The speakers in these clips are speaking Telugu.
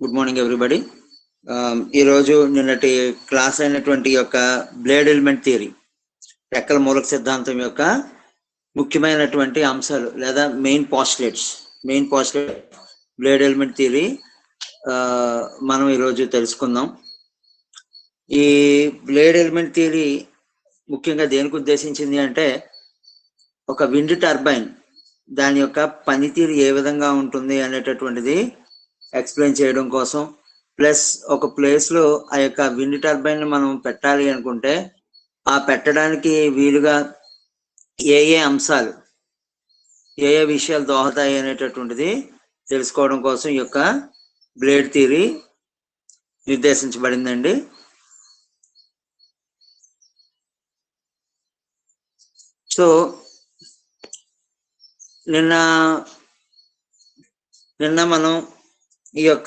గుడ్ మార్నింగ్ ఎవ్రీబడి ఈరోజు నిన్నటి క్లాస్ అయినటువంటి యొక్క బ్లేడ్ ఎలిమెంట్ థియరీ రెక్కల మూలక సిద్ధాంతం యొక్క ముఖ్యమైనటువంటి అంశాలు లేదా main postulates main postulate blade element theory మనం ఈరోజు తెలుసుకుందాం ఈ బ్లేడ్ ఎలిమెంట్ థియరీ ముఖ్యంగా దేనికి ఉద్దేశించింది అంటే ఒక విండ్ టర్బైన్ దాని యొక్క పనితీరు ఏ విధంగా ఉంటుంది అనేటటువంటిది ఎక్స్ప్లెయిన్ చేయడం కోసం ప్లస్ ఒక ప్లేస్ లో ఆ యొక్క విండ్ టర్బైన్ మనం పెట్టాలి అనుకుంటే ఆ పెట్టడానికి వీలుగా ఏ ఏ అంశాలు ఏ ఏ విషయాలు దోహదాయి అనేటటువంటిది తెలుసుకోవడం కోసం ఈ యొక్క బ్లేడ్ థియరీ నిర్దేశించబడిందండి సో నిన్న నిన్న మనం ఈ యొక్క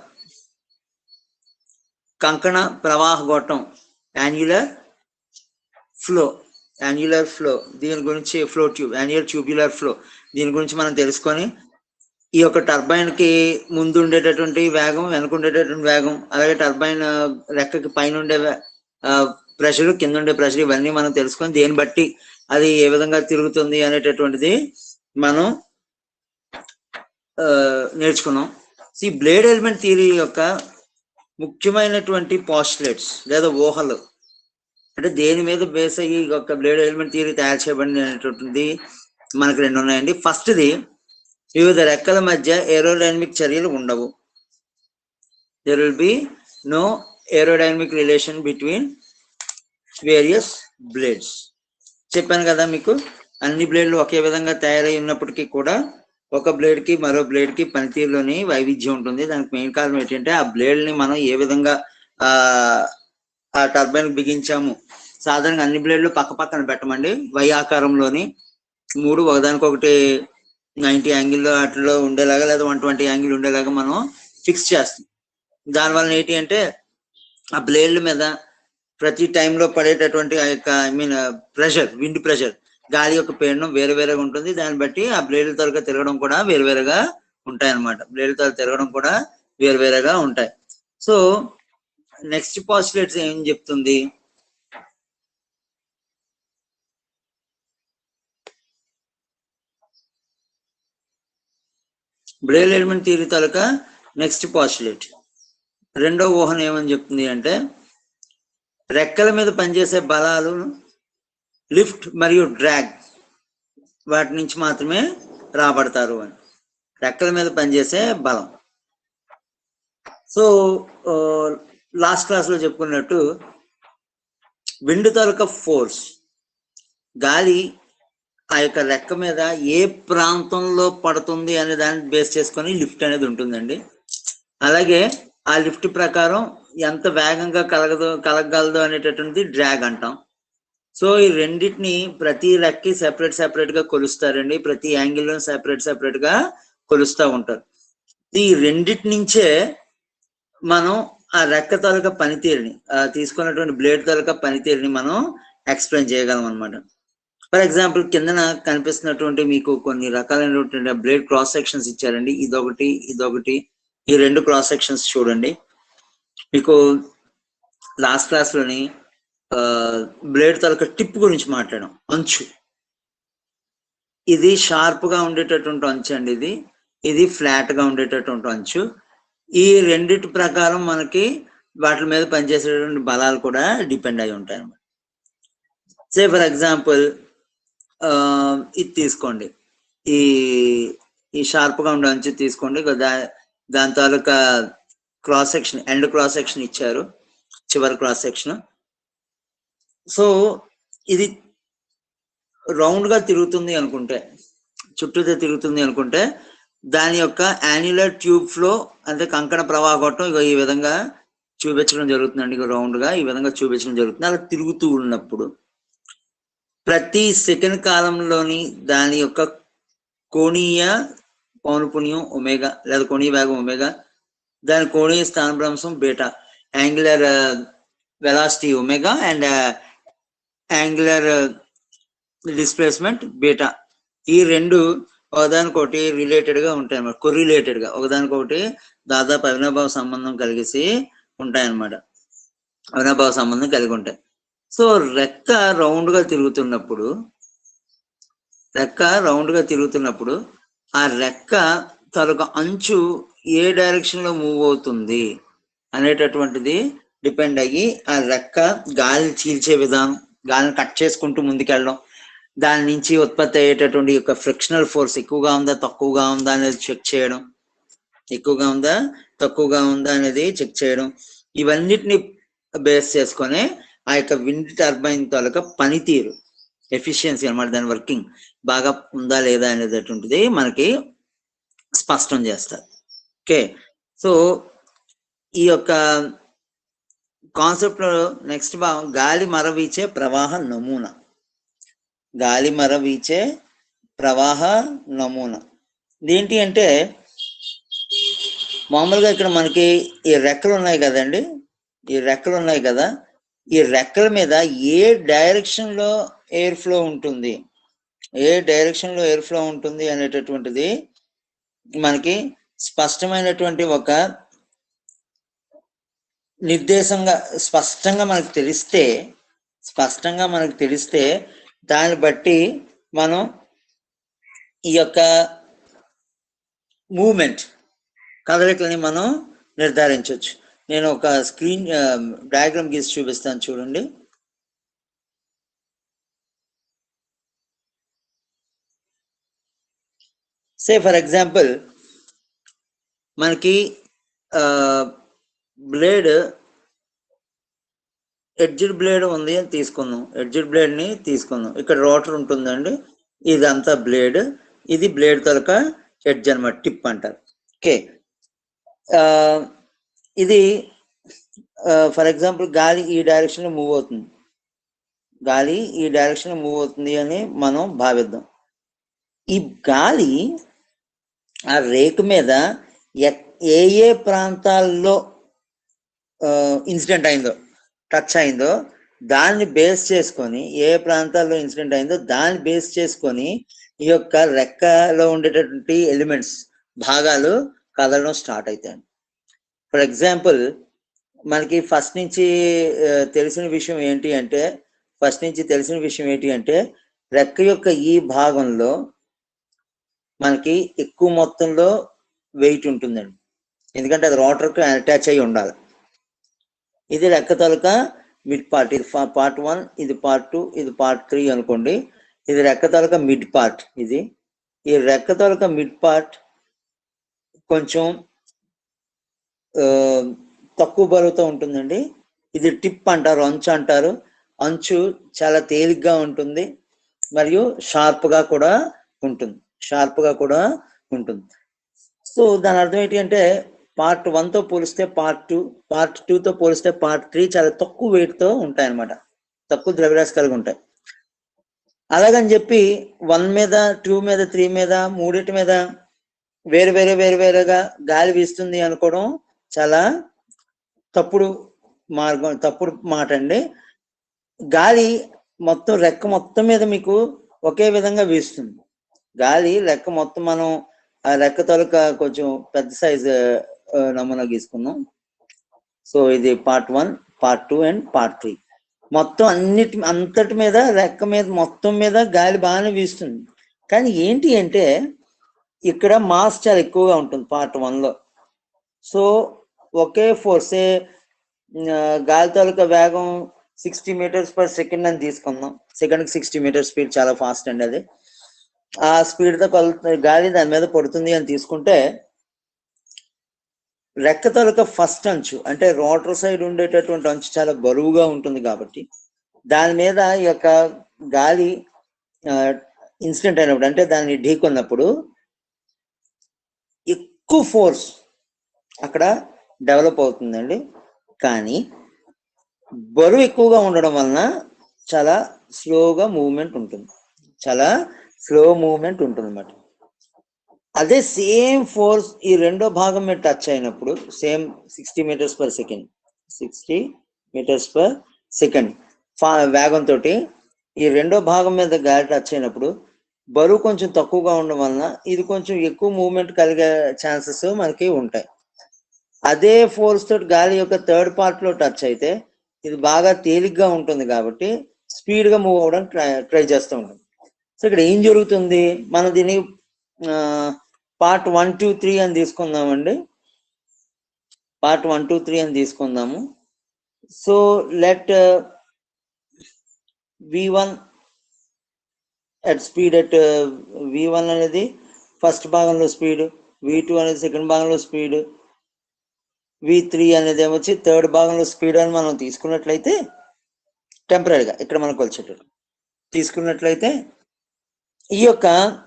కంకణ ప్రవాహ గొట్టం యాన్యులర్ ఫ్లో యాన్యులర్ ఫ్లో దీని గురించి flow tube annular tubular flow దీని గురించి మనం తెలుసుకొని ఈ యొక్క టర్బైన్ కి ముందు ఉండేటటువంటి వేగం వెనక ఉండేటటువంటి వేగం అలాగే టర్బైన్ రెక్కకి పైన ఉండే ప్రెషర్ కింద ఉండే ప్రెషర్ ఇవన్నీ మనం తెలుసుకొని దేన్ని బట్టి అది ఏ విధంగా తిరుగుతుంది అనేటటువంటిది మనం నేర్చుకున్నాం ఈ బ్లేడ్ ఎలిమెంట్ థియరీ యొక్క ముఖ్యమైనటువంటి పాస్టులేట్స్ లేదా ఊహలు అంటే దేని మీద బేస్ అయ్యి ఒక బ్లేడ్ ఎలిమెంట్ థియరీ తయారు చేయబడినటువంటిది మనకు రెండు ఉన్నాయండి ఫస్ట్ది వివిధ రెక్కల మధ్య ఏరోడైనమిక్ చర్యలు ఉండవు there will be no aerodynamic relation between various blades చెప్పాను కదా మీకు అన్ని బ్లేడ్లు ఒకే విధంగా తయారై ఉన్నప్పటికీ కూడా ఒక బ్లేడ్ కి మరో బ్లేడ్ కి పనితీరులోని వైవిధ్యం ఉంటుంది దానికి మెయిన్ కారణం ఏంటంటే ఆ బ్లేడ్ ని మనం ఏ విధంగా ఆ ఆ టర్బైన్ బిగించాము సాధారణంగా అన్ని బ్లేడ్లు పక్క పక్కన పెట్టమండి వై ఆకారంలోని మూడు ఒకదానికొకటి నైన్టీ యాంగిల్ వాటిలో ఉండేలాగా లేదా వన్ ట్వంటీ యాంగిల్ ఉండేలాగా మనం ఫిక్స్ చేస్తాం దానివల్ల ఏంటి అంటే ఆ బ్లేడ్ల మీద ప్రతి టైంలో పడేటటువంటి ఆ యొక్క I mean pressure wind pressure గాలి యొక్క పీడనం వేరు వేరేగా ఉంటుంది దాన్ని బట్టి ఆ బ్లేడ్ల తరగా తిరగడం కూడా వేరు వేరుగా ఉంటాయి అనమాట బ్లేడ్ల తరగ తిరగడం కూడా వేరు వేరేగా ఉంటాయి సో నెక్స్ట్ పాస్టులేట్స్ ఏం చెప్తుంది బ్లేడ్ ఎలిమెంట్ థియరీ తాలూకా నెక్స్ట్ పాస్టులేట్ రెండో ఊహన ఏమని చెప్తుంది అంటే రెక్కల మీద పనిచేసే బలాలు లిఫ్ట్ మరియు డ్రాగ్ వాటి నుంచి మాత్రమే రాబడతారు అని రెక్కల మీద పనిచేసే బలం సో లాస్ట్ క్లాస్ లో చెప్పుకున్నట్టు విండ్ తాలూకా ఫోర్స్ గాలి ఆ యొక్క రెక్క మీద ఏ ప్రాంతంలో పడుతుంది అనే దాన్ని బేస్ చేసుకొని లిఫ్ట్ అనేది ఉంటుందండి అలాగే ఆ లిఫ్ట్ ప్రకారం ఎంత వేగంగా కలగదు కలగగలదు అనేటటువంటిది డ్రాగ్ అంటాం సో ఈ రెండింటిని ప్రతి రెక్కి సెపరేట్ సెపరేట్ గా కొలుస్తారండి ప్రతి యాంగిల్ లో సెపరేట్ సెపరేట్ గా కొలుస్తూ ఉంటారు ఈ రెండిటి నుంచే మనం ఆ రెక్క తాలూకా పనితీరుని తీసుకున్నటువంటి బ్లేడ్ తాలూకా పనితీరుని మనం ఎక్స్ప్లెయిన్ చేయగలం అనమాట ఫర్ ఎగ్జాంపుల్ కిందన కనిపిస్తున్నటువంటి మీకు కొన్ని రకాలైనటువంటి బ్లేడ్ క్రాస్ సెక్షన్స్ ఇచ్చారండి ఇదొకటి ఇదొకటి ఈ రెండు క్రాస్ సెక్షన్స్ చూడండి మీకు లాస్ట్ క్లాస్ లోని బ్లేడ్ తాలూకా టిప్ గురించి మాట్లాడాం అంచు ఇది షార్ప్ గా ఉండేటటువంటి అంచు అండి ఇది ఇది ఫ్లాట్ గా ఉండేటటువంటి అంచు ఈ రెండిటి ప్రకారం మనకి వాటి మీద పనిచేసేటువంటి బలాలు కూడా డిపెండ్ అయి ఉంటాయి అన్నమాట సే ఫర్ ఎగ్జాంపుల్ ఇది తీసుకోండి ఈ ఈ షార్ప్ గా ఉండే అంచు తీసుకోండి దాని తాలూకా cross section end cross section ఇచ్చారు చివరి క్రాస్ సెక్షన్ సో ఇది రౌండ్ గా తిరుగుతుంది అనుకుంటే చుట్టూతో తిరుగుతుంది అనుకుంటే దాని యొక్క యాన్యులర్ ట్యూబ్ ఫ్లో అంటే కంకణ ప్రవాహం ఇక ఈ విధంగా చూపించడం జరుగుతుందండి ఇక రౌండ్ గా ఈ విధంగా చూపించడం జరుగుతుంది అలా తిరుగుతూ ఉన్నప్పుడు ప్రతి సెకండ్ కాలంలోని దాని యొక్క కోణీయ పౌనపుణ్యం ఒమేగా లేదా కోణీయ వేగం ఒమేగా దాని కోణీయ స్థానభ్రంశం beta angular velocity omega and angular displacement beta ఈ రెండు ఒకదానికొకటి రిలేటెడ్ గా ఉంటాయి అన్నమాట కొరిలేటెడ్ గా ఒకదానికొకటి దాదాపు అవినాభావ సంబంధం కలిగేసి ఉంటాయి అన్నమాట అవినాభావ సంబంధం కలిగి ఉంటాయి సో రెక్క రౌండ్ గా తిరుగుతున్నప్పుడు రెక్క రౌండ్ గా తిరుగుతున్నప్పుడు ఆ రెక్క తాలూకా అంచు ఏ డైరెక్షన్ లో మూవ్ అవుతుంది అనేటటువంటిది డిపెండ్ అయ్యి ఆ రెక్క గాలి చీల్చే విధానం గాలిని కట్ చేసుకుంటూ ముందుకెళ్ళడం దాని నుంచి ఉత్పత్తి అయ్యేటటువంటి యొక్క ఫ్రిక్షనల్ ఫోర్స్ ఎక్కువగా ఉందా తక్కువగా ఉందా అనేది చెక్ చేయడం ఎక్కువగా ఉందా తక్కువగా ఉందా అనేది చెక్ చేయడం ఇవన్నిటిని బేస్ చేసుకొని ఆ యొక్క విండ్ టర్బైన్ తాలూకా పనితీరు ఎఫిషియన్సీ అన్నమాట దాని వర్కింగ్ బాగా ఉందా లేదా అనేటటువంటిది మనకి స్పష్టం చేస్తారు ఓకే సో ఈ యొక్క కాన్సెప్ట్ లో నెక్స్ట్ భాగం గాలి మర వీచే ప్రవాహ నమూనా గాలి మర వీచే ప్రవాహ నమూనా ఏంటి అంటే మామూలుగా ఇక్కడ మనకి ఈ రెక్కలు ఉన్నాయి కదండి ఈ రెక్కలు ఉన్నాయి కదా ఈ రెక్కల మీద ఏ డైరెక్షన్ లో ఎయిర్ ఫ్లో ఉంటుంది ఏ డైరెక్షన్ లో ఎయిర్ ఫ్లో ఉంటుంది అనేటటువంటిది మనకి స్పష్టమైనటువంటి ఒక నిర్దేశంగా స్పష్టంగా మనకు తెలిస్తే స్పష్టంగా మనకు తెలిస్తే దాన్ని బట్టి మనం ఈ యొక్క మూమెంట్ కదలికల్ని మనం నిర్ధారించవచ్చు నేను ఒక స్క్రీన్ డయాగ్రామ్ గీసి చూపిస్తాను చూడండి సే ఫర్ ఎగ్జాంపుల్ మనకి బ్లేడ్ ఎడ్జిడ్ బ్లేడ్ ఉంది అని తీసుకుందాం ఎడ్జిడ్ బ్లేడ్ ని తీసుకుందాం ఇక్కడ రోటర్ ఉంటుందండి ఇదంతా బ్లేడ్ ఇది బ్లేడ్ తలక ఎడ్జ్ అనమాట టిప్ అంటారు ఓకే ఇది ఫర్ ఎగ్జాంపుల్ గాలి ఈ డైరెక్షన్ లో మూవ్ అవుతుంది గాలి ఈ డైరెక్షన్ లో మూవ్ అవుతుంది అని మనం భావిద్దాం ఈ గాలి ఆ రేకు మీద ఎక్- ఏ ఏ ప్రాంతాల్లో ఇన్సిడెంట్ అయిందో టచ్ అయిందో దాన్ని బేస్ చేసుకొని ఏ ప్రాంతాల్లో ఇన్సిడెంట్ అయిందో దాన్ని బేస్ చేసుకొని ఈ యొక్క రెక్కలో ఉండేటటువంటి ఎలిమెంట్స్ భాగాలు కదలడం స్టార్ట్ అవుతాయి ఫర్ ఎగ్జాంపుల్ మనకి ఫస్ట్ నుంచి ఆ, తెలిసిన విషయం ఏంటి అంటే ఫస్ట్ నుంచి తెలిసిన విషయం ఏంటి అంటే రెక్క యొక్క ఈ భాగంలో మనకి ఎక్కువ మొత్తంలో వెయిట్ ఉంటుందండి ఎందుకంటే అది రోటర్కి అటాచ్ అయి ఉండాలి ఇది రెక్క తాలూకా మిడ్ పార్ట్ ఇది పార్ట్ వన్ ఇది పార్ట్ టూ ఇది పార్ట్ త్రీ అనుకోండి ఇది రెక్క తాలూకా మిడ్ పార్ట్ ఇది ఈ రెక్క తాలూకా మిడ్ పార్ట్ కొంచెం ఆ, తక్కువ బరువుతో ఉంటుందండి ఇది టిప్ అంటారు అంచు అంటారు అంచు చాలా తేలిగ్గా ఉంటుంది మరియు షార్ప్ గా కూడా ఉంటుంది షార్ప్ గా కూడా ఉంటుంది సో దాని అర్థం ఏంటి అంటే పార్ట్ వన్ తో పోలిస్తే పార్ట్ టూ పార్ట్ టూ తో పోలిస్తే పార్ట్ త్రీ చాలా తక్కువ వెయిట్ తో ఉంటాయి అన్నమాట తక్కువ ద్రవ్యరాశి కలిగి ఉంటాయి అలాగని చెప్పి వన్ మీద టూ మీద త్రీ మీద మూడింటి మీద వేరు వేరే వేరు వేరుగా గాలి వీస్తుంది అనుకోవడం చాలా తప్పుడు మార్గం తప్పుడు మాట అండి గాలి మొత్తం రెక్క మొత్తం మీద మీకు ఒకే విధంగా వీస్తుంది గాలి రెక్క మొత్తం మనం ఆ రెక్క తొలక కొంచెం పెద్ద సైజ్ నమూనా గీసుకుందాం సో ఇది part one part two and part three మొత్తం అన్నిటి అంతటి మీద రెక్క మీద మొత్తం మీద గాలి బాగానే వీస్తుంది కానీ ఏంటి అంటే ఇక్కడ మాస్ చాలా ఎక్కువగా ఉంటుంది పార్ట్ లో సో ఒకే ఫోర్స్ గాలి తాలూకా వేగం సిక్స్టీ మీటర్స్ పర్ సెకండ్ అని తీసుకుందాం సెకండ్ సిక్స్టీ మీటర్ స్పీడ్ చాలా ఫాస్ట్ అండి అది ఆ స్పీడ్ తో కొలుతుంది గాలి దాని మీద పడుతుంది అని తీసుకుంటే రెక్క తాలూకా ఫస్ట్ అంచు అంటే రోటర్ సైడ్ ఉండేటటువంటి అంచు చాలా బరువుగా ఉంటుంది కాబట్టి దాని మీద ఈ యొక్క గాలి ఇన్సిడెంట్ అయినప్పుడు అంటే దాన్ని ఢీకొన్నప్పుడు ఎక్కువ ఫోర్స్ అక్కడ డెవలప్ అవుతుందండి కానీ బరువు ఎక్కువగా ఉండడం వలన చాలా స్లోగా మూవ్మెంట్ ఉంటుంది చాలా స్లో మూవ్మెంట్ ఉంటుంది అన్నమాట అదే సేమ్ ఫోర్స్ ఈ రెండో భాగం మీద టచ్ అయినప్పుడు same sixty meters per second sixty meters per second వేగంతో ఈ రెండో భాగం మీద గాలి టచ్ అయినప్పుడు బరువు కొంచెం తక్కువగా ఉండడం వలన ఇది కొంచెం ఎక్కువ మూవ్మెంట్ కలిగే ఛాన్సెస్ మనకి ఉంటాయి అదే ఫోర్స్ తోటి గాలి యొక్క థర్డ్ పార్ట్ లో టచ్ అయితే ఇది బాగా తేలిగ్గా ఉంటుంది కాబట్టి స్పీడ్ గా మూవ్ అవ్వడం ట్రై ట్రై చేస్తూ ఉంటుంది సో ఇక్కడ ఏం జరుగుతుంది మనం దీన్ని పార్ట్ వన్ టూ త్రీ అని తీసుకుందామండి పార్ట్ వన్ టూ త్రీ అని తీసుకుందాము so let v one at speed at v one అనేది ఫస్ట్ భాగంలో స్పీడ్ వి టూ అనేది సెకండ్ భాగంలో స్పీడ్ వి త్రీ అనేది ఏమొచ్చి థర్డ్ భాగంలో స్పీడ్ అని మనం తీసుకున్నట్లయితే టెంపరీగా ఇక్కడ మనకు వచ్చేటట్టు తీసుకున్నట్లయితే ఈ యొక్క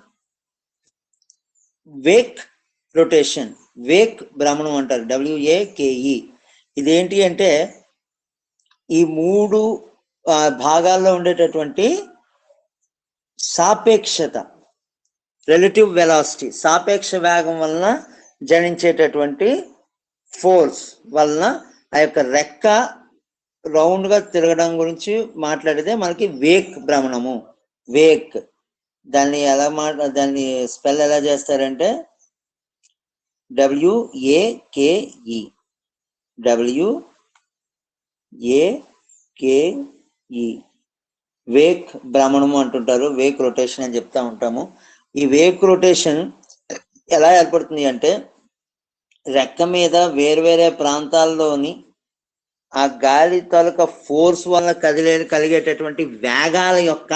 వేక్ రొటేషన్ వేక్ భ్రమణం అంటారు డబ్ల్యూఏకేఈ ఇదేంటి అంటే ఈ మూడు ఆ, భాగాల్లో ఉండేటటువంటి సాపేక్షత రిలేటివ్ వెలాసిటీ సాపేక్ష వేగం వలన జనించేటటువంటి ఫోర్స్ వలన ఆ యొక్క రెక్క రౌండ్ గా తిరగడం గురించి మాట్లాడితే మనకి వేక్ భ్రమణము వేక్ దాన్ని ఎలా మాట దాన్ని స్పెల్ ఎలా చేస్తారంటే డబ్ల్యూఏకేఈ డబ్ల్యూ ఏకేఈ వేక్ భ్రమణము అంటుంటారు వేక్ రొటేషన్ అని చెప్తా ఉంటాము ఈ వేక్ రొటేషన్ ఎలా ఏర్పడుతుంది అంటే రెక్క మీద వేరువేరే ప్రాంతాల్లోని ఆ గాలి తాలూకా ఫోర్స్ వల్ల కదిలే కలిగేటటువంటి వేగాల యొక్క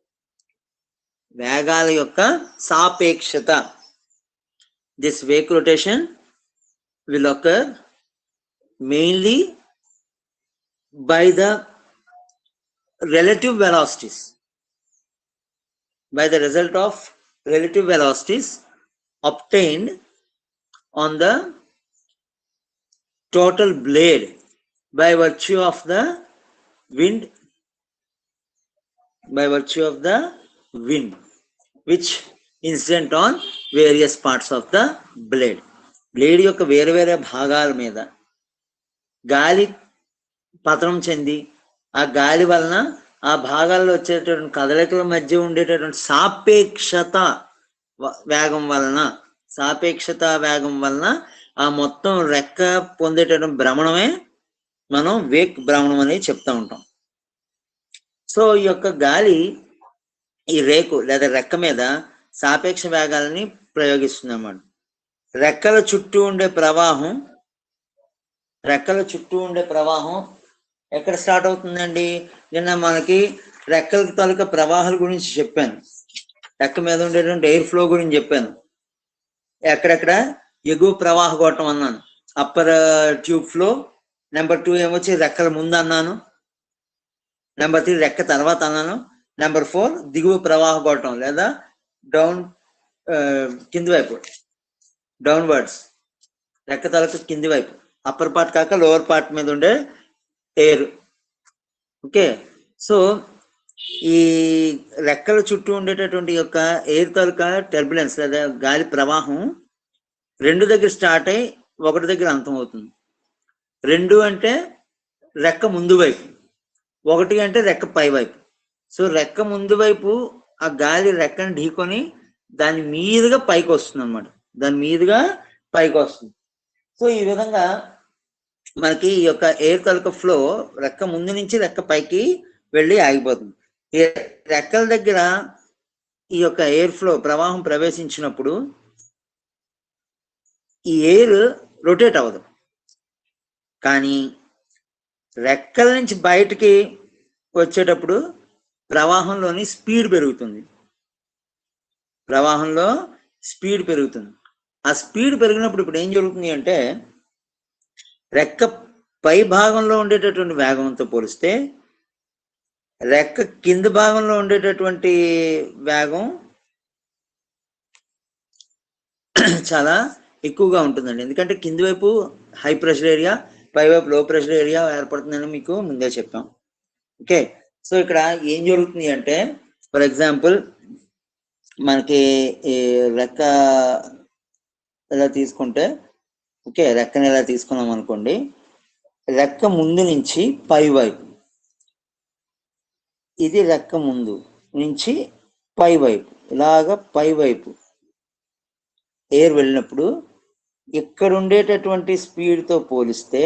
వేగాల యొక్క సాపేక్షత this wake rotation will occur mainly by the relative velocities by the result of relative velocities obtained on the total blade by virtue of the wind by virtue of the wind which incident on various parts of the blade blade యొక్క వేరే వేరే భాగాల మీద గాలి పతనం చెంది ఆ గాలి వలన ఆ భాగాల్లో వచ్చేటటువంటి కదలికల మధ్య ఉండేటటువంటి సాపేక్షత వ- వేగం వలన సాపేక్షత వేగం వలన ఆ మొత్తం రెక్క పొందేటటువంటి భ్రమణమే మనం వేక్ భ్రమణం అనేది చెప్తా ఉంటాం సో ఈ యొక్క గాలి ఈ రేకు లేదా రెక్క మీద సాపేక్ష వేగాలని ప్రయోగిస్తుంది అన్నమాట రెక్కల చుట్టూ ఉండే ప్రవాహం రెక్కల చుట్టూ ఉండే ప్రవాహం ఎక్కడ స్టార్ట్ అవుతుందండి నిన్న మనకి రెక్కల తాలూకా ప్రవాహాల గురించి చెప్పాను రెక్క మీద ఉండేటువంటి ఎయిర్ ఫ్లో గురించి చెప్పాను ఎక్కడెక్కడ ఎగువ ప్రవాహ గోటం అన్నాను upper tube flow number two ఏమొచ్చి రెక్కల ముందు అన్నాను నెంబర్ త్రీ రెక్క తర్వాత అన్నాను నెంబర్ ఫోర్ దిగువ ప్రవాహ గోటం లేదా డౌన్ కింది వైపు డౌన్వర్డ్స్ రెక్క తలకు కింది వైపు అప్పర్ పార్ట్ కాక లోవర్ పార్ట్ మీద ఉండే ఎయిర్ ఓకే సో ఈ రెక్కల చుట్టూ ఉండేటటువంటి యొక్క ఎయిర్ తాలూకా టర్బులెన్స్ లేదా గాలి ప్రవాహం రెండు దగ్గర స్టార్ట్ అయ్యి ఒకటి దగ్గర అంతం అవుతుంది రెండు అంటే రెక్క ముందు వైపు ఒకటి అంటే రెక్క పై వైపు సో రెక్క ముందు వైపు ఆ గాలి రెక్కను ఢీకొని దాని మీదుగా పైకి వస్తుంది అనమాట దాని మీదుగా పైకి వస్తుంది సో ఈ విధంగా మనకి ఈ యొక్క ఎయిర్ తాలూకా ఫ్లో రెక్క ముందు నుంచి రెక్క పైకి వెళ్ళి ఆగిపోతుంది ఈ రెక్కల దగ్గర ఈ యొక్క ఎయిర్ ఫ్లో ప్రవాహం ప్రవేశించినప్పుడు ఈ ఎయిర్ రొటేట్ అవ్వదు కానీ రెక్కల నుంచి బయటికి వచ్చేటప్పుడు ప్రవాహంలోని స్పీడ్ పెరుగుతుంది ప్రవాహంలో స్పీడ్ పెరుగుతుంది ఆ స్పీడ్ పెరిగినప్పుడు ఇప్పుడు ఏం జరుగుతుంది అంటే రెక్క పై భాగంలో ఉండేటటువంటి వేగంతో పోలిస్తే రెక్క కింద భాగంలో ఉండేటటువంటి వేగం చాలా ఎక్కువగా ఉంటుందండి ఎందుకంటే కింది వైపు హై ప్రెషర్ ఏరియా పై వైపు లో ప్రెషర్ ఏరియా ఏర్పడుతుందని మీకు ముందే చెప్పాం ఓకే సో ఇక్కడ ఏం జరుగుతుంది అంటే ఫర్ ఎగ్జాంపుల్ మనకి ఈ రెక్క ఇలా తీసుకుంటే ఓకే రెక్కని ఇలా తీసుకున్నాం అనుకోండి రెక్క ముందు నుంచి పై వైపు ఇది రెక్క ముందు నుంచి పై వైపు ఇలాగ పై వైపు ఎయిర్ వెళ్ళినప్పుడు ఇక్కడ ఉండేటటువంటి స్పీడ్తో పోలిస్తే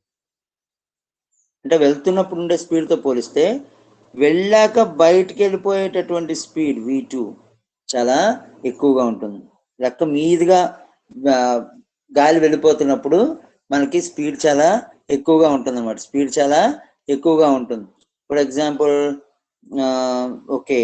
అంటే వెళ్తున్నప్పుడు ఉండే స్పీడ్తో పోలిస్తే వెళ్ళాక బయటికి వెళ్ళిపోయేటటువంటి స్పీడ్ వి టూ చాలా ఎక్కువగా ఉంటుంది రెక్క మీదుగా ఆ, గాలి వెళ్ళిపోతున్నప్పుడు మనకి స్పీడ్ చాలా ఎక్కువగా ఉంటుంది అనమాట స్పీడ్ చాలా ఎక్కువగా ఉంటుంది ఫర్ ఎగ్జాంపుల్ ఓకే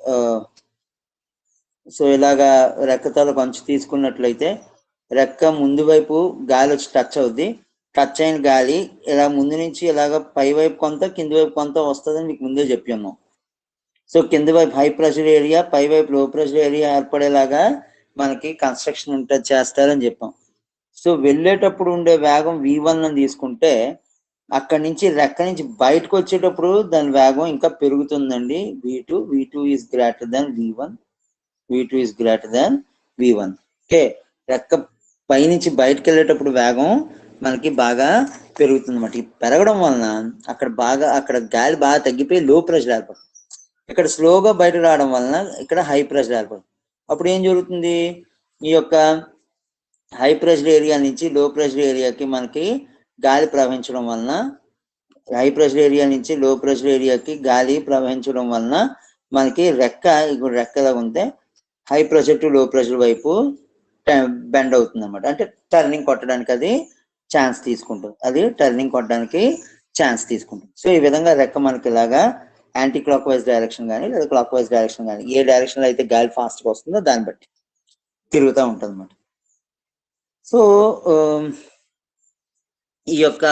సో ఇలాగా రెక్కతల కొంచెం తీసుకున్నట్లయితే రెక్క ముందు వైపు గాలి వచ్చి టచ్ అవుద్ది టచ్ అయిన గాలి ఇలా ముందు నుంచి ఇలాగ పై వైపు కొంత కింది వైపు కొంత వస్తుందని మీకు ముందే చెప్పి ఉన్నాం సో కింది వైపు హై ప్రెషర్ ఏరియా పై వైపు లో ప్రెషర్ ఏరియా ఏర్పడేలాగా మనకి కన్స్ట్రక్షన్ ఉంటుంది చేస్తారని చెప్పాం సో వెళ్ళేటప్పుడు ఉండే వేగం వి వన్ అని తీసుకుంటే అక్కడి నుంచి రెక్క నుంచి బయటకు వచ్చేటప్పుడు దాని వేగం ఇంకా పెరుగుతుందండి v two v two is greater than v one v two is greater than v one okay రెక్క పైనుంచి బయటకు వెళ్ళేటప్పుడు వేగం మనకి బాగా పెరుగుతుంది అనమాట ఈ పెరగడం వలన అక్కడ బాగా అక్కడ గాలి బాగా తగ్గిపోయి లో ప్రెషర్ ఏర్పడుతుంది ఇక్కడ స్లోగా బయట రావడం వలన ఇక్కడ హై ప్రెషర్ ఏర్పడుతుంది అప్పుడు ఏం జరుగుతుంది ఈ యొక్క హై ప్రెషర్ ఏరియా నుంచి లో ప్రెషర్ ఏరియాకి మనకి గాలి ప్రవహించడం వలన హై ప్రెషర్ ఏరియా నుంచి లో ప్రెషర్ ఏరియాకి గాలి ప్రవహించడం వలన మనకి రెక్క ఇప్పుడు రెక్కలా ఉంటే high pressure to low pressure వైపు బెండ్ అవుతుంది అనమాట అంటే టర్నింగ్ కొట్టడానికి అది ఛాన్స్ తీసుకుంటుంది అది టర్నింగ్ కొట్టడానికి ఛాన్స్ తీసుకుంటుంది సో ఈ విధంగా రెక్క మనకి ఇలాగా యాంటీ క్లాక్ వైజ్ డైరెక్షన్ కానీ లేదా క్లాక్ వైజ్ డైరెక్షన్ కానీ ఏ డైరెక్షన్ లో అయితే గాలి ఫాస్ట్ గా వస్తుందో దాన్ని బట్టి తిరుగుతూ ఉంటుంది అనమాట సో ఆమ్, ఈ యొక్క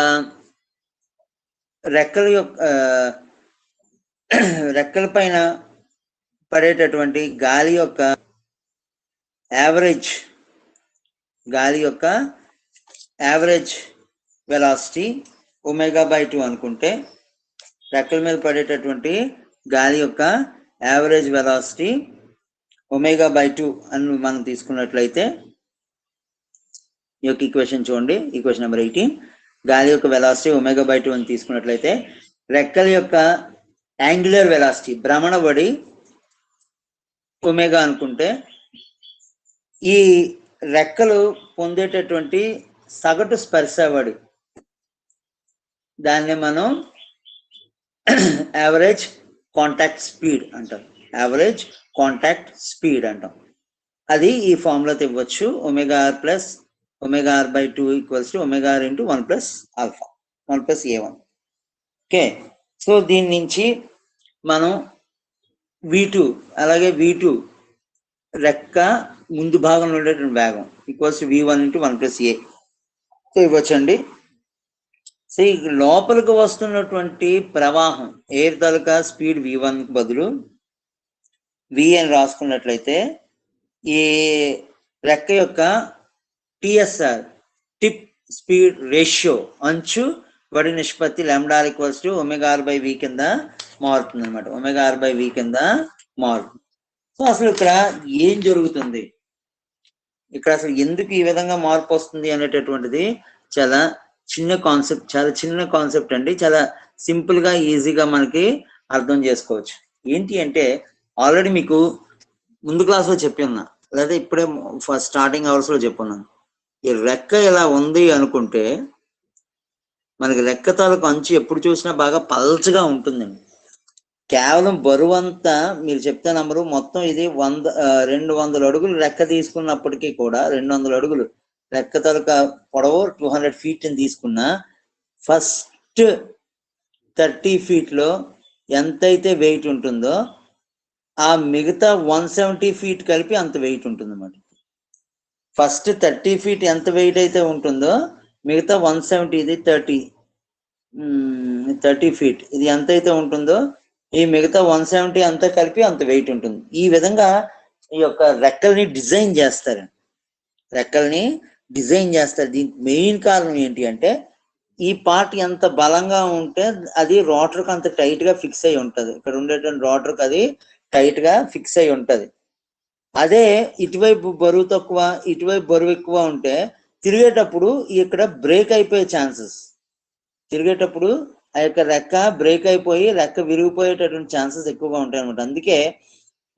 రెక్కల యొక్క ఆ, రెక్కల పైన పడేటటువంటి గాలి యొక్క యావరేజ్ గాలి యొక్క average velocity omega by two అనుకుంటే రెక్కల మీద పడేటటువంటి గాలి యొక్క average velocity omega by two అని మనం తీసుకున్నట్లయితే ఈ యొక్క ఈక్వేషన్ చూడండి ఈక్వేషన్ నెంబర్ ఎయిటీన్ గాలి యొక్క వెలాసిటీ ఒమేగా బై టూ అని తీసుకున్నట్లయితే రెక్కల యొక్క యాంగులర్ వెలాసిటీ భ్రమణ బడి ఒమేగా అనుకుంటే ఈ రెక్కలు పొందేటటువంటి సగటు స్పర్శ బడి దాన్ని మనం యావరేజ్ కాంటాక్ట్ స్పీడ్ అంటాం యావరేజ్ కాంటాక్ట్ స్పీడ్ అంటాం అది ఈ ఫార్ములాతో ఇవ్వచ్చు omega r plus omega r by two equals to omega r into one plus alpha one plus a one okay so దీని నుంచి మనం వి టూ అలాగే వి టూ రెక్క ముందు భాగంలో ఉండేటువంటి వేగం equals v one into one plus a so ఇవ్వచ్చండి సో ఈ లోపలికి వస్తున్నటువంటి ప్రవాహం ఎయిర్ తాలూకా స్పీడ్ వి వన్ బదులు వి అని రాసుకున్నట్లయితే ఈ రెక్క యొక్క టిఎస్ఆర్ టిప్ స్పీడ్ రేషియో అంచు వడి నిష్పత్తి lambda equals to omega r by v కింద మారుతుంది అనమాట ఒమేగా ఆర్ బై వి కింద మారుతుంది సో అసలు ఇక్కడ ఏం జరుగుతుంది ఇక్కడ అసలు ఎందుకు ఈ విధంగా మార్పు వస్తుంది అనేటటువంటిది చాలా చిన్న కాన్సెప్ట్ చాలా చిన్న కాన్సెప్ట్ అండి చాలా సింపుల్ గా ఈజీగా మనకి అర్థం చేసుకోవచ్చు ఏంటి అంటే ఆల్రెడీ మీకు ముందు క్లాస్ లో చెప్పి ఉన్నా లేదా ఇప్పుడే ఫస్ట్ స్టార్టింగ్ అవర్స్ లో చెప్పున్నాను ఈ రెక్క ఇలా ఉంది అనుకుంటే మనకి రెక్క తాలూకు అంచు ఎప్పుడు చూసినా బాగా పల్చగా ఉంటుందండి కేవలం బరువు అంతా మీరు చెప్తే నంబరు మొత్తం ఇది వంద ఆ, రెండు వందల అడుగులు రెక్క తీసుకున్నప్పటికీ కూడా రెండు వందల అడుగులు రెక్క తాలూకా పొడవు టూ హండ్రెడ్ ఫీట్ అని తీసుకున్నా ఫస్ట్ థర్టీ ఫీట్ లో ఎంతైతే వెయిట్ ఉంటుందో ఆ మిగతా వన్ సెవెంటీ ఫీట్ కలిపి అంత వెయిట్ ఉంటుంది అన్నమాట ఫస్ట్ థర్టీ ఫీట్ ఎంత వెయిట్ అయితే ఉంటుందో మిగతా వన్ సెవెంటీ ఇది థర్టీ థర్టీ ఫీట్ ఇది ఎంత అయితే ఉంటుందో ఈ మిగతా వన్ సెవెంటీ అంతా కలిపి అంత వెయిట్ ఉంటుంది ఈ విధంగా ఈ యొక్క రెక్కల్ని డిజైన్ చేస్తారు రెక్కల్ని డిజైన్ చేస్తారు దీనికి మెయిన్ కారణం ఏంటి అంటే ఈ పార్ట్ ఎంత బలంగా ఉంటే అది రోటర్కి అంత టైట్ గా ఫిక్స్ అయి ఉంటది ఇక్కడ ఉండేటువంటి రోటర్కి అది టైట్ గా ఫిక్స్ అయి ఉంటది అదే ఇటువైపు బరువు తక్కువ ఇటువైపు బరువు ఎక్కువ ఉంటే తిరిగేటప్పుడు ఇక్కడ బ్రేక్ అయిపోయే ఛాన్సెస్ తిరిగేటప్పుడు ఆ యొక్క రెక్క బ్రేక్ అయిపోయి రెక్క విరిగిపోయేటటువంటి ఛాన్సెస్ ఎక్కువగా ఉంటాయి అనమాట అందుకే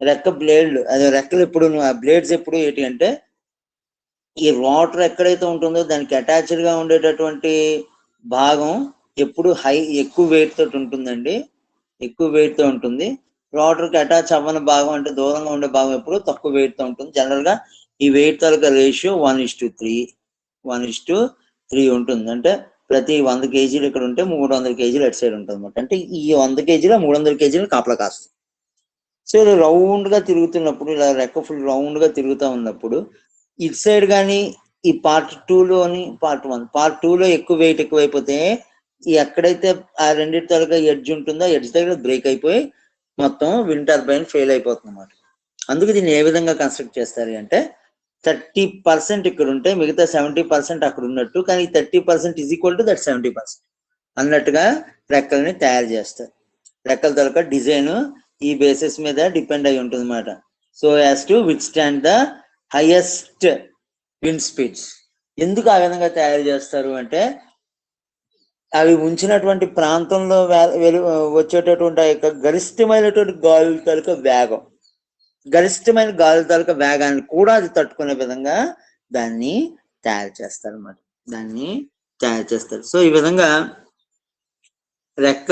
రెక్క బ్లేడ్లు అదే రెక్కలు ఎప్పుడు ఆ బ్లేడ్స్ ఎప్పుడు ఏంటి అంటే ఈ రోటర్ ఎక్కడైతే ఉంటుందో దానికి అటాచ్డ్ గా ఉండేటటువంటి భాగం ఎప్పుడు హై ఎక్కువ వెయిట్ తోటి ఉంటుందండి ఎక్కువ వెయిట్ తో ఉంటుంది రోటర్ కి అటాచ్ అవ్వని భాగం అంటే దూరంగా ఉండే భాగం ఎప్పుడు తక్కువ వెయిట్ తో ఉంటుంది జనరల్ గా ఈ వెయిట్ తాలూకా ratio one is to three one is to three ఉంటుంది అంటే ప్రతి వంద కేజీలు ఇక్కడ ఉంటే మూడు వందల కేజీలు అటు సైడ్ ఉంటుంది అనమాట అంటే ఈ వంద కేజీలు మూడు వందల కేజీలు కాపలా కాస్తుంది సో ఇలా రౌండ్ గా తిరుగుతున్నప్పుడు ఇలా రెక్క ఫుల్ రౌండ్ గా తిరుగుతూ ఉన్నప్పుడు ఇటు సైడ్ కానీ ఈ పార్ట్ లోని పార్ట్ వన్ పార్ట్ లో ఎక్కువ వెయిట్ ఎక్కువైపోతే ఈ ఎక్కడైతే ఆ రెండింటి తాలూకా ఎడ్జ్ ఉంటుందో ఎడ్జ్ దగ్గర బ్రేక్ అయిపోయి మొత్తం విండ్ టర్బైన్ ఫెయిల్ అయిపోతుంది అనమాట అందుకు దీన్ని ఏ విధంగా కన్స్ట్రక్ట్ చేస్తారు అంటే థర్టీ పర్సెంట్ ఇక్కడ ఉంటే మిగతా సెవెంటీ పర్సెంట్ అక్కడ ఉన్నట్టు కానీ thirty percent is equal to that seventy percent అన్నట్టుగా రెక్కల్ని తయారు చేస్తారు రెక్కల తాలూకా డిజైన్ ఈ బేసిస్ మీద డిపెండ్ అయి ఉంటుంది అనమాట so as to withstand the highest wind speeds ఎందుకు ఆ విధంగా తయారు చేస్తారు అంటే అవి ఉంచినటువంటి ప్రాంతంలో వే- వెలు వచ్చేటటువంటి ఆ యొక్క గరిష్టమైనటువంటి గాలుల తాలూకా వేగం గరిష్టమైన గాలుల తాలూకా వేగాన్ని కూడా అది తట్టుకునే విధంగా దాన్ని తయారు చేస్తారు అన్నమాట దాన్ని తయారు చేస్తారు సో ఈ విధంగా రెక్క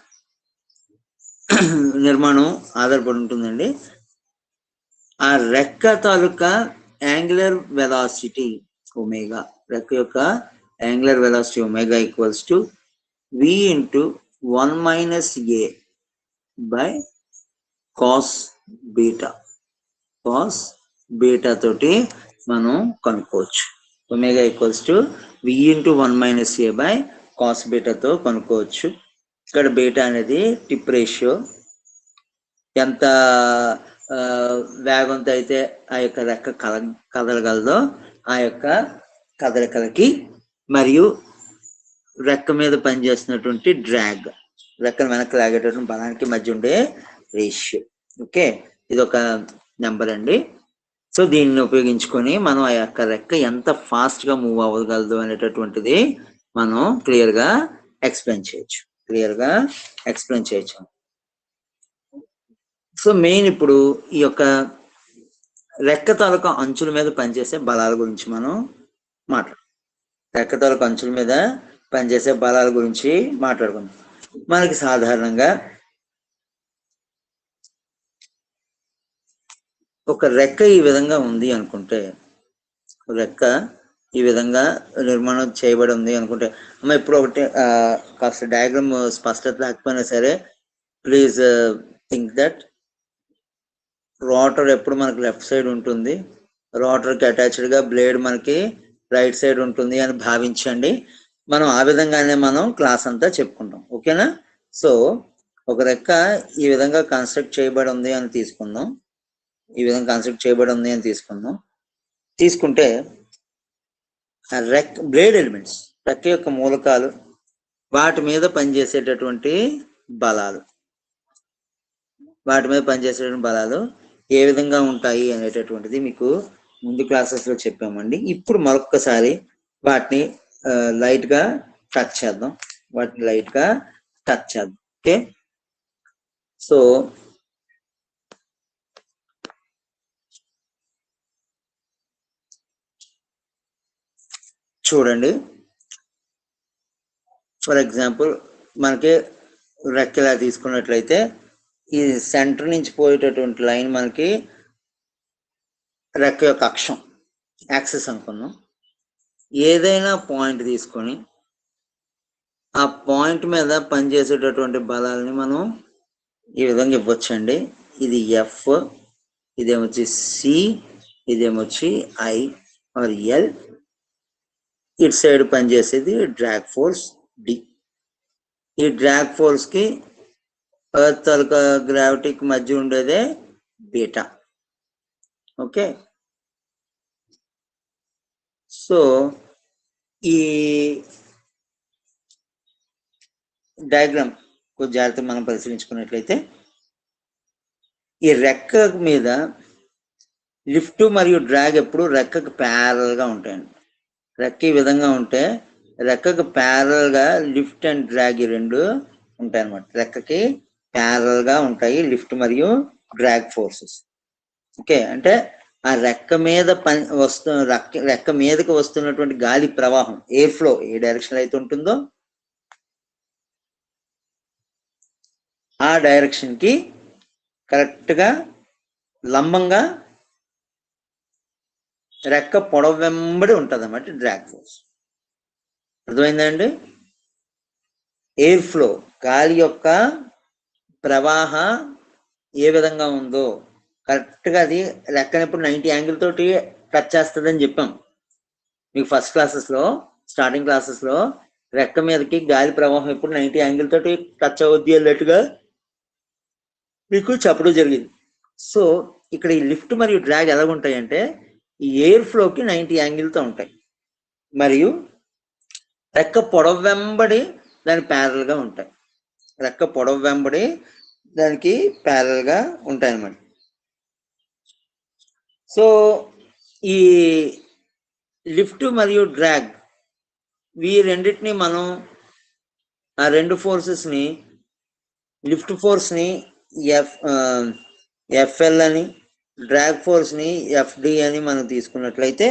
నిర్మాణం ఆధారపడి ఉంటుందండి ఆ రెక్క తాలూకా యాంగులర్ వెలాసిటీ ఒమేగా రెక్క యొక్క angular velocity omega equals to V into one minus A by cos beta cos beta తోటి మనం కనుక్కోవచ్చు omega equals to V into one minus A by cos బీటాతో కనుక్కోవచ్చు ఇక్కడ బీటా అనేది టిప్ రేషియో ఎంత ఆ, వేగంతో అయితే ఆ యొక్క రెక్క కల కదలగలదో ఆ యొక్క కదలికలకి మరియు రెక్క మీద పనిచేస్తున్నటువంటి డ్రాగ్ రెక్కను వెనక్కి లాగేటటువంటి బలానికి మధ్య ఉండే రేషియో ఓకే ఇది ఒక నెంబర్ అండి సో దీన్ని ఉపయోగించుకొని మనం ఆ యొక్క రెక్క ఎంత ఫాస్ట్ గా మూవ్ అవ్వగలదు అనేటటువంటిది మనం క్లియర్ గా ఎక్స్ప్లెయిన్ చేయొచ్చు క్లియర్ గా ఎక్స్ప్లెయిన్ చేయొచ్చు సో మెయిన్ ఇప్పుడు ఈ యొక్క రెక్క తాలూకా అంచుల మీద పనిచేసే బలాల గురించి మనం మాట్లాడు రెక్క తాలూకా అంచుల మీద పనిచేసే బలాల గురించి మాట్లాడుకుందాం మనకి సాధారణంగా ఒక రెక్క ఈ విధంగా ఉంది అనుకుంటే రెక్క ఈ విధంగా నిర్మాణం చేయబడి ఉంది అనుకుంటే అమ్మ ఇప్పుడు ఒకటి ఆ, కాస్త డయాగ్రామ్ స్పష్టత లేకపోయినా సరే ప్లీజ్ థింక్ దట్ రోటర్ ఎప్పుడు మనకి లెఫ్ట్ సైడ్ ఉంటుంది రోటర్ కి అటాచ్డ్ గా బ్లేడ్ మనకి రైట్ సైడ్ ఉంటుంది అని భావించండి మనం ఆ విధంగానే మనం క్లాస్ అంతా చెప్పుకుంటాం ఓకేనా సో ఒక రెక్క ఈ విధంగా కన్స్ట్రక్ట్ చేయబడి ఉంది అని తీసుకుందాం ఈ విధంగా కన్స్ట్రక్ట్ చేయబడి ఉంది అని తీసుకుందాం తీసుకుంటే ఆ రెక్ బ్లేడ్ ఎలిమెంట్స్ రెక్క యొక్క మూలకాలు వాటి మీద పనిచేసేటటువంటి బలాలు వాటి మీద పనిచేసేటువంటి బలాలు ఏ విధంగా ఉంటాయి అనేటటువంటిది మీకు ముందు క్లాసెస్ లో చెప్పామండి ఇప్పుడు మరొక్కసారి వాటిని లైట్ గా టచ్ చేద్దాం వాటిని లైట్ గా టచ్ చేద్దాం ఓకే సో చూడండి ఫర్ ఎగ్జాంపుల్ మనకి రెక్కలా తీసుకున్నట్లయితే ఈ సెంటర్ నుంచి పోయేటటువంటి లైన్ మనకి రెక్క యొక్క అక్షం యాక్సెస్ అనుకుందాం ఏదైనా పాయింట్ తీసుకొని ఆ పాయింట్ మీద పనిచేసేటటువంటి బలాలని మనం ఈ విధంగా ఇవ్వచ్చండి ఇది ఎఫ్ ఇదేమొచ్చి సి ఇదేమొచ్చి ఐ ఆర్ ఎల్ ఇటు సైడ్ పనిచేసేది డ్రాగ్ ఫోర్స్ డి ఈ డ్రాగ్ ఫోర్స్ కి ఎర్త్ తాలూకా గ్రావిటీకి మధ్య ఉండేదే బీటా ఓకే సో ఈ డయాగ్రామ్ కొంచెం జాగ్రత్తగా మనం పరిశీలించుకున్నట్లయితే ఈ రెక్క మీద లిఫ్ట్ మరియు డ్రాగ్ ఎప్పుడు రెక్కకు ప్యారల్ గా ఉంటాయండి రెక్క ఈ విధంగా ఉంటే రెక్కకు ప్యారల్ గా లిఫ్ట్ అండ్ డ్రాగ్ ఈ రెండు ఉంటాయి అన్నమాట రెక్కకి ప్యారల్ గా ఉంటాయి లిఫ్ట్ మరియు డ్రాగ్ ఫోర్సెస్ ఓకే అంటే ఆ రెక్క మీద పని వస్తు రెక్క రెక్క మీదకి వస్తున్నటువంటి గాలి ప్రవాహం ఎయిర్ ఫ్లో ఏ డైరెక్షన్ అయితే ఉంటుందో ఆ డైరెక్షన్ కి కరెక్ట్ గా లంబంగా రెక్క పొడవు వెంబడి ఉంటుంది అన్నమాట డ్రాగ్ ఫోర్స్ అర్థమైందండి ఎయిర్ ఫ్లో గాలి యొక్క ప్రవాహ ఏ విధంగా ఉందో కరెక్ట్ గా అది రెక్కనప్పుడు నైన్టీ యాంగిల్ తోటి టచ్ చేస్తుందని చెప్పాం మీకు ఫస్ట్ క్లాసెస్ లో స్టార్టింగ్ క్లాసెస్ లో రెక్క మీదకి గాలి ప్రవాహం ఎప్పుడు నైన్టీ యాంగిల్ తోటి టచ్ అవుద్ది అన్నట్టుగా మీకు చెప్పడం జరిగింది సో ఇక్కడ ఈ లిఫ్ట్ మరియు డ్రాగ్ ఎలాగుంటాయంటే ఈ ఎయిర్ ఫ్లోకి నైన్టీ యాంగిల్తో ఉంటాయి మరియు రెక్క పొడవు వెంబడి దాని parallel గా ఉంటాయి రెక్క పొడవు వెంబడి దానికి parallel గా ఉంటాయి అన్నమాట సో ఈ లిఫ్ట్ మరియు డ్రాగ్ ఈ రెండింటిని మనం ఆ రెండు ఫోర్సెస్ ని లిఫ్ట్ ఫోర్స్ ని ఎఫ్ ఎఫ్ఎల్ అని డ్రాగ్ ఫోర్స్ ని ఎఫ్డి అని మనం తీసుకున్నట్లయితే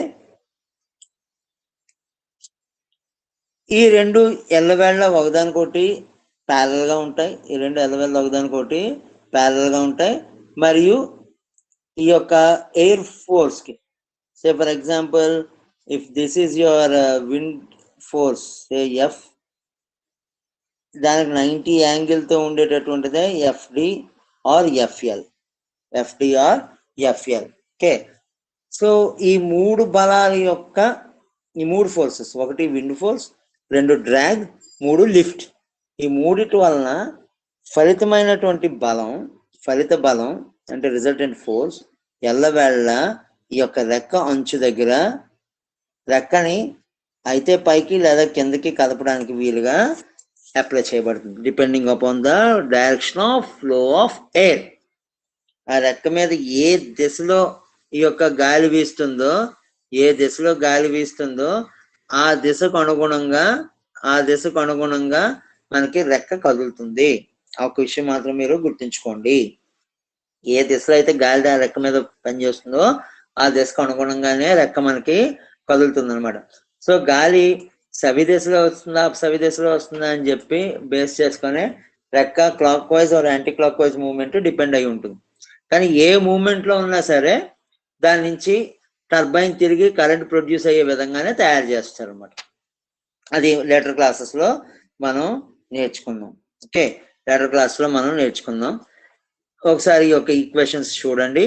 ఈ రెండు ఎల్లవేళ్ళ ఒకదానికొకటి parallel గా ఉంటాయి ఈ రెండు ఎల్లవేళ్ళ ఒకదానికొకటి parallel గా ఉంటాయి మరియు ఈ యొక్క ఎయిర్ ఫోర్స్ కి say for example if this is your wind force F దానికి నైంటీ యాంగిల్తో ఉండేటటువంటిదే FD or FL FD or FL okay so ఈ మూడు బలాల యొక్క ఈ మూడు ఫోర్సెస్ ఒకటి విండ్ ఫోర్స్ రెండు డ్రాగ్ మూడు లిఫ్ట్ ఈ మూడిటి వలన ఫలితమైనటువంటి బలం ఫలిత బలం అంటే రిజల్టెంట్ ఫోర్స్ ఎల్లవేళ్ళ ఈ యొక్క రెక్క అంచు దగ్గర రెక్కని అయితే పైకి లేదా కిందకి కదపడానికి వీలుగా అప్లై చేయబడుతుంది depending upon the direction of flow of air ఆ రెక్క మీద ఏ దిశలో ఈ యొక్క గాలి వీస్తుందో ఏ దిశలో గాలి వీస్తుందో ఆ దిశకు అనుగుణంగా ఆ దిశకు అనుగుణంగా మనకి రెక్క కదులుతుంది ఆ ఒక విషయం మాత్రం మీరు గుర్తుంచుకోండి ఏ దిశలో అయితే గాలి ఆ రెక్క మీద పనిచేస్తుందో ఆ దిశకు అనుగుణంగానే రెక్క మనకి కదులుతుంది అనమాట సో గాలి సవి దిశలో వస్తుందా సవి దిశలో వస్తుందా అని చెప్పి బేస్ చేసుకొని రెక్క clockwise or anticlockwise movement depend అయి ఉంటుంది కానీ ఏ మూవ్మెంట్ లో ఉన్నా సరే దాని నుంచి టర్బైన్ తిరిగి కరెంట్ ప్రొడ్యూస్ అయ్యే విధంగానే తయారు చేస్తారు అనమాట అది లేటర్ క్లాసెస్ లో మనం నేర్చుకుందాం ఓకే లేటర్ క్లాస్ లో మనం నేర్చుకుందాం ఒకసారి ఈ యొక్క ఈక్వేషన్స్ చూడండి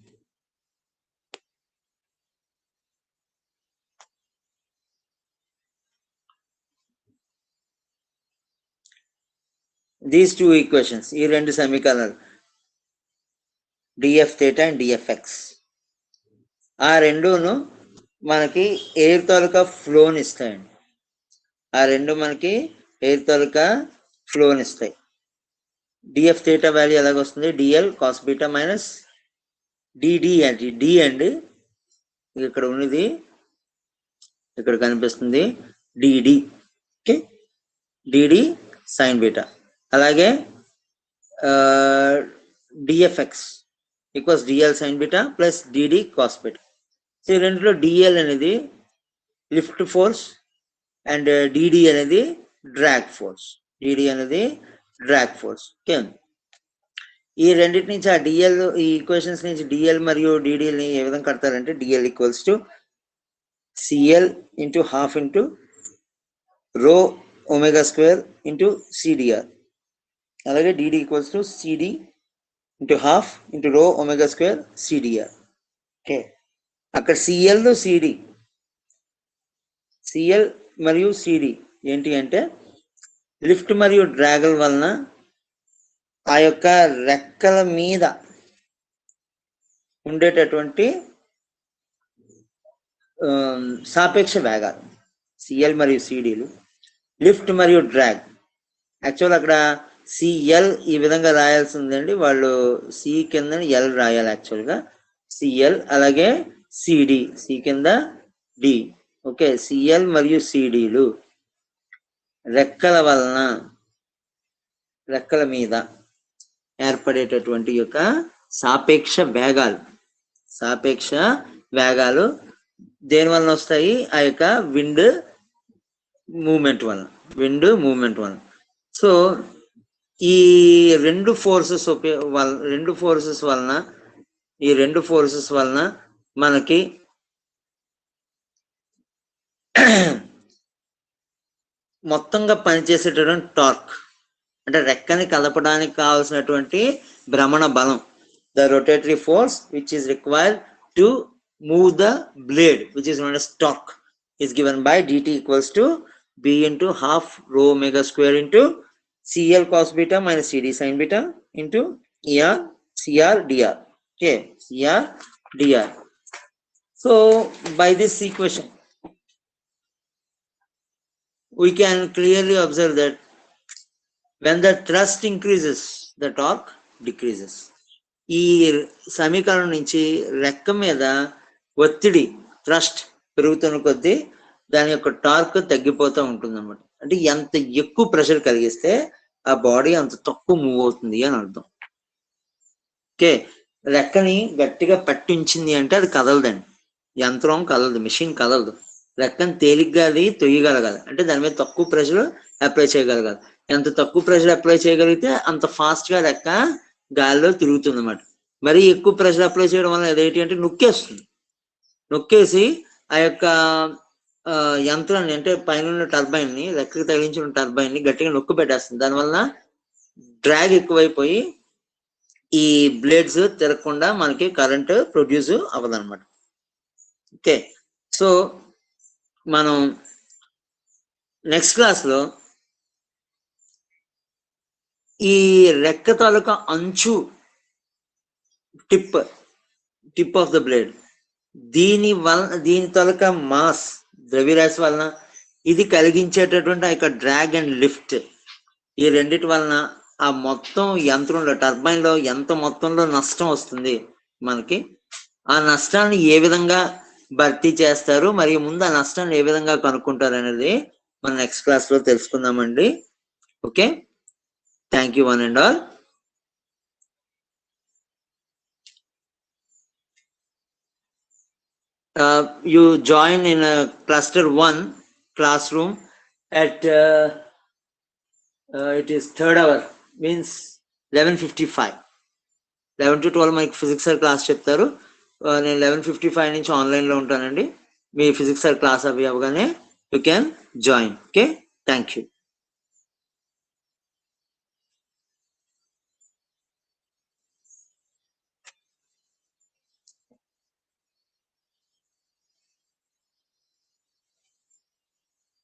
దీస్ టూ ఈక్వేషన్స్ ఈ రెండు సమీకరణాలు డిఎఫ్ థీటా అండ్ డిఎఫ్ఎక్స్ ఆ రెండును మనకి ఎయిర్ తాలూకా ఫ్లోని ఇస్తాయండి ఆ రెండు మనకి ఎయిర్ తాలూకా ఫ్లోని ఇస్తాయి డిఎఫ్ థీటా వాల్యూ ఎలాగొస్తుంది DL cos beta minus DD అంటే డి అండి ఇక్కడ ఉన్నది ఇక్కడ కనిపిస్తుంది DD okay DD sine beta అలాగే DFX equals DL sine beta plus DD cos beta so ఈ రెండులో డిఎల్ అనేది లిఫ్ట్ ఫోర్స్ అండ్ డిడి అనేది డ్రాగ్ ఫోర్స్ డిడి అనేది డ్రాగ్ ఫోర్స్ ఓకే ఈ రెండింటి నుంచి ఆ డిఎల్ ఈ ఈక్వేషన్స్ నుంచి డిఎల్ మరియు డిడిఎల్ని ఏ విధంగా కడతారంటే DL equals to CL into half into rho omega square into CDR అలాగే DD equals to CD into half into rho omega square CDR okay అక్కడ సిఎల్ సిడి సిఎల్ మరియు సిడి ఏంటి అంటే లిఫ్ట్ మరియు డ్రాగల్ వలన ఆ యొక్క రెక్కల మీద ఉండేటటువంటి ఆమ్, సాపేక్ష వేగాలు సిఎల్ మరియు సిడిలు లిఫ్ట్ మరియు డ్రాగ్ యాక్చువల్ అక్కడ సిఎల్ ఈ విధంగా రాయాల్సి ఉందండి వాళ్ళు సి కింద ఎల్ రాయాలి యాక్చువల్గా సిఎల్ అలాగే సిడి సి కింద డి ఓకే సిఎల్ మరియు సిడిలు రెక్కల వలన రెక్కల మీద ఏర్పడేటటువంటి యొక్క సాపేక్ష వేగాలు సాపేక్ష వేగాలు దేని వలన వస్తాయి ఆ యొక్క విండ్ మూమెంట్ వలన విండ్ మూమెంట్ వలన సో ఈ రెండు ఫోర్సెస్ ఉపయోగ వల రెండు ఫోర్సెస్ వలన ఈ రెండు ఫోర్సెస్ వలన మనకి మొత్తంగా పనిచేసేటటువంటి టార్క్ అంటే రెక్కని కదపడానికి కావాల్సినటువంటి భ్రమణ బలం the rotatory force which is required to move the blade which is known as torque is given by dt equals to b into half rho omega square into cl cos beta minus cd sin beta into er cr dr okay cr dr so by this equation we can clearly observe that when the thrust increases the torque decreases ఈ సమీకరణం నుంచి రెక్క మీద ఒత్తిడి థ్రస్ట్ పెరుగుతున్న కొద్దీ దాని యొక్క టార్క్ తగ్గిపోతూ ఉంటుంది అనమాట అంటే ఎంత ఎక్కువ ప్రెషర్ కలిగిస్తే ఆ బాడీ అంత తక్కువ మూవ్ అవుతుంది అని అర్థం ఓకే రెక్కని గట్టిగా పట్టించింది అంటే అది కదలదండి యంత్రం కదలదు మిషన్ కదలదు రెక్కని తేలిగ్గా అది తొయ్యగలగాలి అంటే దాని మీద తక్కువ ప్రెషర్ అప్లై చేయగలగాలి ఎంత తక్కువ ప్రెషర్ అప్లై చేయగలిగితే అంత ఫాస్ట్ గా రెక్క గాలిలో తిరుగుతుంది అనమాట మరి ఎక్కువ ప్రెషర్ అప్లై చేయడం వల్ల అదేంటి అంటే నొక్కేస్తుంది నొక్కేసి ఆ యొక్క ఆ, యంత్రాన్ని అంటే పైన టర్బైన్ ని రెక్కకి తగిలించిన టర్బైన్ ని గట్టిగా నొక్కు పెట్టేస్తుంది దానివల్ల డ్రాగ్ ఎక్కువైపోయి ఈ బ్లేడ్స్ తిరగకుండా మనకి కరెంట్ ప్రొడ్యూస్ అవ్వదు అనమాట ఓకే సో మనం నెక్స్ట్ క్లాస్ లో ఈ రెక్క తాలూకా అంచు tip tip of the blade దీని వలన దీని తాలూకా మాస్ ద్రవ్యరాశి వలన ఇది కలిగించేటటువంటి ఆ యొక్క డ్రాగ్ అండ్ లిఫ్ట్ ఈ రెండిటి వలన ఆ మొత్తం యంత్రంలో టర్బైన్ లో ఎంత మొత్తంలో నష్టం వస్తుంది మనకి ఆ నష్టాన్ని ఏ విధంగా భర్తీ చేస్తారు మరియు ముందు ఆ నష్టాన్ని ఏ విధంగా కనుక్కుంటారు అనేది మనం నెక్స్ట్ క్లాస్ లో తెలుసుకుందామండి okay thank you one and all uh, you join in a cluster one classroom at uh, uh, it is third hour means 11:55 11 to twelve మనకి ఫిజిక్స్ సార్ క్లాస్ చెప్తారు Uh, నేను లెవెన్ ఫిఫ్టీ ఫైవ్ నుంచి ఆన్లైన్ లో ఉంటానండి మీ ఫిజిక్స్ సార్ క్లాస్ అవి అవగానే you can join okay thank you